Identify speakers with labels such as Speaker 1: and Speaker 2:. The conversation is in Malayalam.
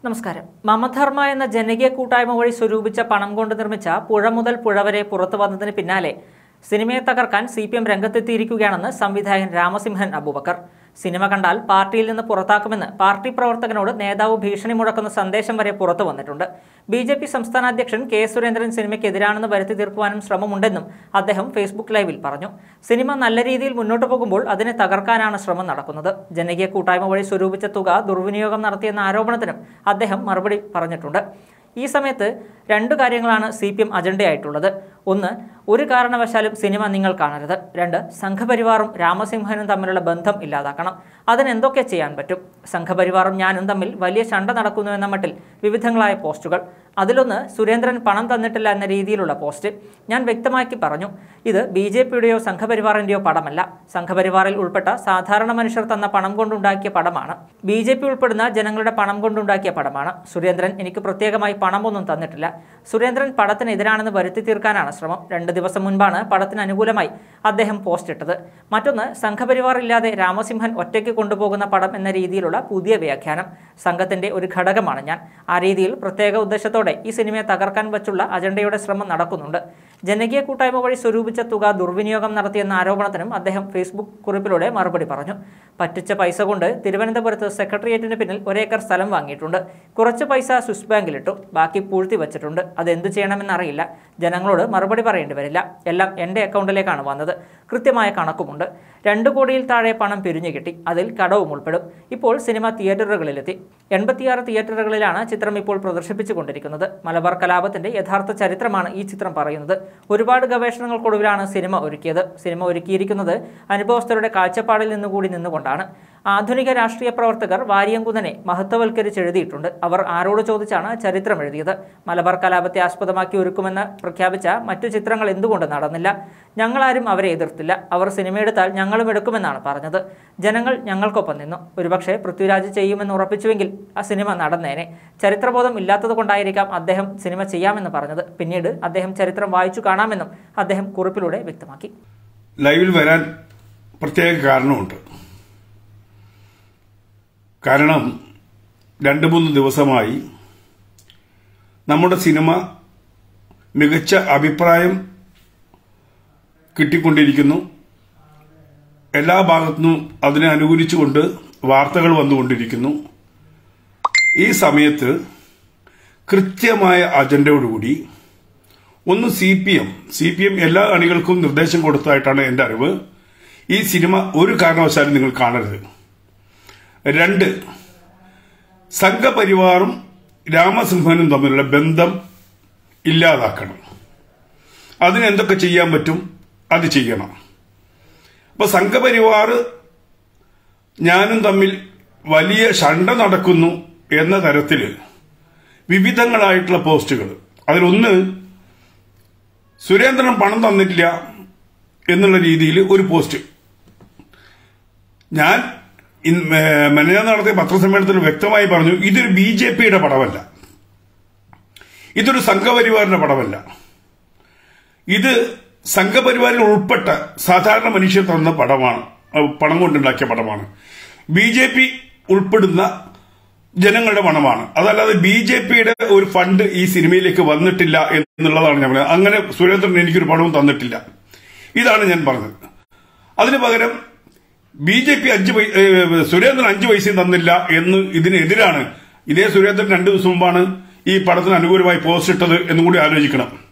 Speaker 1: നമസ്കാരം മമധർമ്മ എന്ന ജനകീയ കൂട്ടായ്മ വഴി സ്വരൂപിച്ച പണം കൊണ്ട് നിർമ്മിച്ച പുഴ മുതൽ പുഴ വരെ പുറത്തു വന്നതിന് പിന്നാലെ സിനിമയെ തകർക്കാൻ സി പി എം രംഗത്തെത്തിയിരിക്കുകയാണെന്ന് സംവിധായകൻ രാമസിംഹൻ അബൂബക്കർ സിനിമ കണ്ടാൽ പാർട്ടിയിൽ നിന്ന് പുറത്താക്കുമെന്ന് പാർട്ടി പ്രവർത്തകനോട് നേതാവ് ഭീഷണി മുഴക്കുന്ന സന്ദേശം വരെ പുറത്തു വന്നിട്ടുണ്ട് ബി ജെ പി സംസ്ഥാന അധ്യക്ഷൻ കെ സുരേന്ദ്രൻ സിനിമയ്ക്കെതിരാണെന്ന് വരുത്തി തീർക്കുവാനും ശ്രമമുണ്ടെന്നും അദ്ദേഹം ഫേസ്ബുക്ക് ലൈവിൽ പറഞ്ഞു സിനിമ നല്ല രീതിയിൽ മുന്നോട്ട് പോകുമ്പോൾ അതിനെ തകർക്കാനാണ് ശ്രമം നടക്കുന്നത് ജനകീയ കൂട്ടായ്മ വഴി സ്വരൂപിച്ച തുക ദുർവിനിയോഗം നടത്തിയെന്ന ആരോപണത്തിനും അദ്ദേഹം മറുപടി പറഞ്ഞിട്ടുണ്ട് ഈ സമയത്ത് രണ്ടു കാര്യങ്ങളാണ് സി പി എം അജണ്ടയായിട്ടുള്ളത് ഒന്ന് ഒരു കാരണവശാലും സിനിമ നിങ്ങൾ കാണരുത് രണ്ട് സംഘപരിവാറും രാമസിംഹനും തമ്മിലുള്ള ബന്ധം ഇല്ലാതാക്കണം അതിന് എന്തൊക്കെ ചെയ്യാൻ പറ്റും സംഘപരിവാറും ഞാനും തമ്മിൽ വലിയ ശണ്ട നടക്കുന്നു എന്ന മട്ടിൽ വിവിധങ്ങളായ പോസ്റ്റുകൾ അതിലൊന്ന് സുരേന്ദ്രൻ പണം തന്നിട്ടില്ല എന്ന രീതിയിലുള്ള പോസ്റ്റ് ഞാൻ വ്യക്തമാക്കി പറഞ്ഞു ഇത് ബി ജെ പിയുടെയോ സംഘപരിവാറിൻ്റെയോ പടമല്ല സംഘപരിവാറിൽ ഉൾപ്പെട്ട സാധാരണ മനുഷ്യർ തന്ന പണം കൊണ്ടുണ്ടാക്കിയ പടമാണ് ബി ജെ പി ഉൾപ്പെടുന്ന ജനങ്ങളുടെ പണം കൊണ്ടുണ്ടാക്കിയ പടമാണ് സുരേന്ദ്രൻ എനിക്ക് പ്രത്യേകമായി പണമൊന്നും തന്നിട്ടില്ല സുരേന്ദ്രൻ പടത്തിനെതിരാണെന്ന് വരുത്തി തീർക്കാനാണ് ശ്രമം രണ്ട് ദിവസം മുൻപാണ് പടത്തിന് അനുകൂലമായി അദ്ദേഹം പോസ്റ്റ് ഇട്ടത് മറ്റൊന്ന് സംഘപരിവാർ ഇല്ലാതെ രാമസിംഹൻ ഒറ്റയ്ക്ക് കൊണ്ടുപോകുന്ന പടം എന്ന രീതിയിലുള്ള പുതിയ വ്യാഖ്യാനം സംഘത്തിന്റെ ഒരു ഘടകമാണ് ഞാൻ ആ രീതിയിൽ പ്രത്യേക ഉദ്ദേശത്തോടെ ഈ സിനിമയെ തകർക്കാൻ വച്ചുള്ള അജണ്ടയുടെ ശ്രമം നടക്കുന്നുണ്ട് ജനകീയ കൂട്ടായ്മ വഴി സ്വരൂപിച്ച തുക ദുർവിനിയോഗം നടത്തിയെന്ന ആരോപണത്തിനും അദ്ദേഹം ഫേസ്ബുക്ക് കുറിപ്പിലൂടെ മറുപടി പറഞ്ഞു പറ്റിച്ച പൈസ കൊണ്ട് തിരുവനന്തപുരത്ത് സെക്രട്ടേറിയറ്റിന് പിന്നിൽ ഒരേക്കർ സ്ഥലം വാങ്ങിയിട്ടുണ്ട് കുറച്ച് പൈസ സ്വിസ് ബാങ്കിലിട്ടു ബാക്കി പൂഴ്ത്തി വെച്ചിട്ടുണ്ട് അത് എന്തു ചെയ്യണമെന്നറിയില്ല ജനങ്ങളോട് മറുപടി പറയേണ്ടി വരില്ല എല്ലാം എൻ്റെ അക്കൗണ്ടിലേക്കാണ് വന്നത് കൃത്യമായ കണക്കുമുണ്ട് രണ്ട് കോടിയിൽ താഴെ പണം പിരിഞ്ഞു കിട്ടി അതിൽ കടവും ഉൾപ്പെടും ഇപ്പോൾ സിനിമ തിയേറ്ററുകളിലെത്തി എൺപത്തിയാറ് തിയേറ്ററുകളിലാണ് ചിത്രം ഇപ്പോൾ പ്രദർശിപ്പിച്ചുകൊണ്ടിരിക്കുന്നത് മലബാർ കലാപത്തിന്റെ യഥാർത്ഥ ചരിത്രമാണ് ഈ ചിത്രം പറയുന്നത് ഒരുപാട് ഗവേഷണങ്ങൾക്കൊടുവിലാണ് സിനിമ ഒരുക്കിയത് സിനിമ ഒരുക്കിയിരിക്കുന്നത് അനുഭവസ്ഥരുടെ കാഴ്ചപ്പാടിൽ നിന്നുകൂടി നിന്നുകൊണ്ടാണ് ആധുനിക രാഷ്ട്രീയ പ്രവർത്തകർ വാരിയംകുന്നനെ മഹത്വവൽക്കരിച്ചെഴുതിയിട്ടുണ്ട് അവർ ആരോട് ചോദിച്ചാണ് ചരിത്രം എഴുതിയത് മലബാർ കലാപത്തെ ആസ്പദമാക്കി ഒരുക്കുമെന്ന് പ്രഖ്യാപിച്ച മറ്റു ചിത്രങ്ങൾ എന്തുകൊണ്ട് നടന്നില്ല ഞങ്ങളാരും അവരെ എതിർത്തില്ല അവർ സിനിമ എടുത്താൽ ഞങ്ങളും എടുക്കുമെന്നാണ് പറഞ്ഞത് ജനങ്ങൾ ഞങ്ങൾക്കൊപ്പം നിന്നു ഒരുപക്ഷെ പൃഥ്വിരാജ് ചെയ്യുമെന്ന് ഉറപ്പിച്ചുവെങ്കിൽ ആ സിനിമ നടന്നേനെ ചരിത്രബോധം ഇല്ലാത്തതുകൊണ്ടായിരിക്കാം അദ്ദേഹം സിനിമ ചെയ്യാമെന്ന് പറഞ്ഞത് പിന്നീട് അദ്ദേഹം ചരിത്രം വായിച്ചു കാണാമെന്നും അദ്ദേഹം കുറിപ്പിലൂടെ വ്യക്തമാക്കി
Speaker 2: ലൈവിൽ വരാൻ പ്രത്യേക കാരണമുണ്ട് കാരണം രണ്ട് മൂന്ന് ദിവസമായി നമ്മുടെ സിനിമ മികച്ച അഭിപ്രായം കിട്ടിക്കൊണ്ടിരിക്കുന്നു എല്ലാ ഭാഗത്തുനിന്നും അതിനെ അനുകൂലിച്ചുകൊണ്ട് വാർത്തകൾ വന്നുകൊണ്ടിരിക്കുന്നു ഈ സമയത്ത് കൃത്യമായ അജണ്ടയോടുകൂടി ഒന്ന് C P M C P M എല്ലാ അണികൾക്കും നിർദ്ദേശം കൊടുത്തതായിട്ടാണ് എന്റെ അറിവ് ഈ സിനിമ ഒരു കാരണവശാലും നിങ്ങൾ കാണരുത് രണ്ട് സംഘപരിവാറും രാമസിംഹനും തമ്മിലുള്ള ബന്ധം ഇല്ലാതാക്കണം അതിന് എന്തൊക്കെ ചെയ്യാൻ പറ്റും അത് ചെയ്യണം അപ്പൊ സംഘപരിവാർ ഞാനും തമ്മിൽ വലിയ ഷണ്ട നടക്കുന്നു എന്ന തരത്തിൽ വിവിധങ്ങളായിട്ടുള്ള പോസ്റ്റുകൾ അതിലൊന്ന് സുരേന്ദ്രൻ പണം തന്നിട്ടില്ല എന്നുള്ള രീതിയിൽ ഒരു പോസ്റ്റ് ഞാൻ മെനഞ്ഞാന്ന് നടത്തിയ പത്രസമ്മേളനത്തിൽ വ്യക്തമായി പറഞ്ഞു ഇതൊരു ബി ജെ പിയുടെ പടമല്ല ഇതൊരു സംഘപരിവാറിന്റെ പടമല്ല ഇത് സംഘപരിവാറിൽ ഉൾപ്പെട്ട സാധാരണ മനുഷ്യർ തന്ന പടമാണ് പണം കൊണ്ടുണ്ടാക്കിയ പടമാണ് ബി ജെ പി ഉൾപ്പെടുന്ന ജനങ്ങളുടെ പണമാണ് അതല്ലാതെ ബി ജെ പിയുടെ ഒരു ഫണ്ട് ഈ സിനിമയിലേക്ക് വന്നിട്ടില്ല എന്നുള്ളതാണ് ഞാൻ പറഞ്ഞത് അങ്ങനെ സുരേന്ദ്രൻ എനിക്കൊരു പണവും തന്നിട്ടില്ല ഇതാണ് ഞാൻ പറഞ്ഞത് അതിന് പകരം ബി ജെ പി അഞ്ച് പൈ സുരേന്ദ്രൻ അഞ്ച് പൈസയും തന്നില്ല എന്ന് ഇതിനെതിരാണ് ഇതേ സുരേന്ദ്രൻ രണ്ടു ദിവസം മുമ്പാണ് ഈ പടത്തിന് അനുകൂലമായി പോസ്റ്റ് ഇട്ടത് എന്നും കൂടി ആലോചിക്കണം